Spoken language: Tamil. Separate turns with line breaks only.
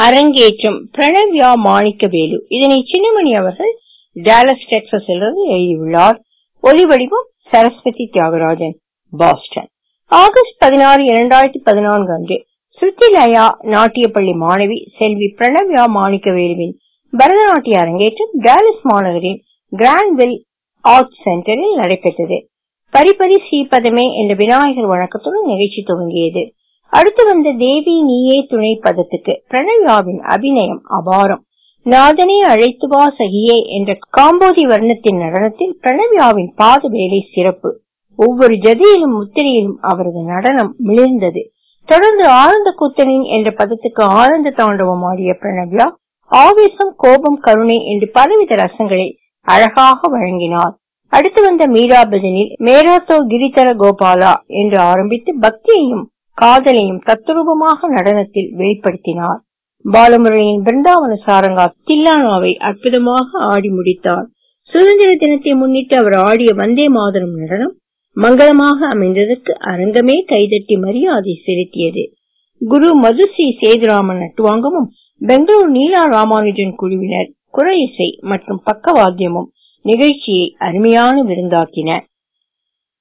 அரங்கேற்றம் பிரணவ்யா மாணிக்கவேலு இதனை சின்னமணி அவர்கள் டாலஸ் டெக்சஸிலிருந்து எழுதியுள்ளார் ஒலிவடிவம் சரஸ்வதி தியாகராஜன் பாஸ்டன் ஆகஸ்ட் பதினாறு இரண்டாயிரத்தி பதினான்கு அன்று ஸ்ருதிலயா நாட்டியப்பள்ளி மாணவி செல்வி பிரணவ்யா மாணிக்கவேலுவின் பரதநாட்டிய அரங்கேற்றம் டாலஸ் மாநகரின் கிராண்ட்வில் ஆர்ட் சென்டரில் நடைபெற்றது பரிபரி ஸ்ரீபதமே என்ற விநாயகர் வணக்கத்துடன் நிகழ்ச்சி துவங்கியது அடுத்து வந்த தேவி நீயே துணை பதத்துக்கு பிரணவ்யாவின் அபிநயம் அபாரம் நாதனே அழைத்து வா சகியே என்ற காம்போதி வர்ணத்தின் நடனத்தில் பிரணவ்யாவின் பாத வேலை சிறப்பு ஒவ்வொரு ஜதியிலும் முத்திரையிலும் அவரது நடனம் மிளிர்ந்தது தொடர்ந்து ஆனந்த கூத்தனின் என்ற பதத்துக்கு ஆனந்த தாண்டவம் ஆடிய பிரணவ்யா ஆவேசம் கோபம் கருணை என்று பலவித ரசங்களை அழகாக வழங்கினார் அடுத்து வந்த மீரா பஜனில் மேராத்தோ கிரிதர கோபாலா என்று ஆரம்பித்து பக்தியையும் காதலையும் தத்துரூபமாக நடனத்தில் வெளிப்படுத்தினார் பாலமுரளியின் பிருந்தாவன சாரங்கா தில்லானாவை அற்புதமாக ஆடி முடித்தார் சுதந்திர தினத்தை முன்னிட்டு அவர் ஆடிய வந்தே மாதரம் நடனம் மங்களமாக அமைந்ததற்கு அரங்கமே கைதட்டி மரியாதை செலுத்தியது குரு மதுஸ்ரீ சேதுராமன் நட்டுவாங்கமும் பெங்களூர் நீலா ராமானுஜன் குழுவினர் குறை இசை மற்றும் பக்கவாத்தியமும் நிகழ்ச்சியை அருமையான விருந்தாக்கின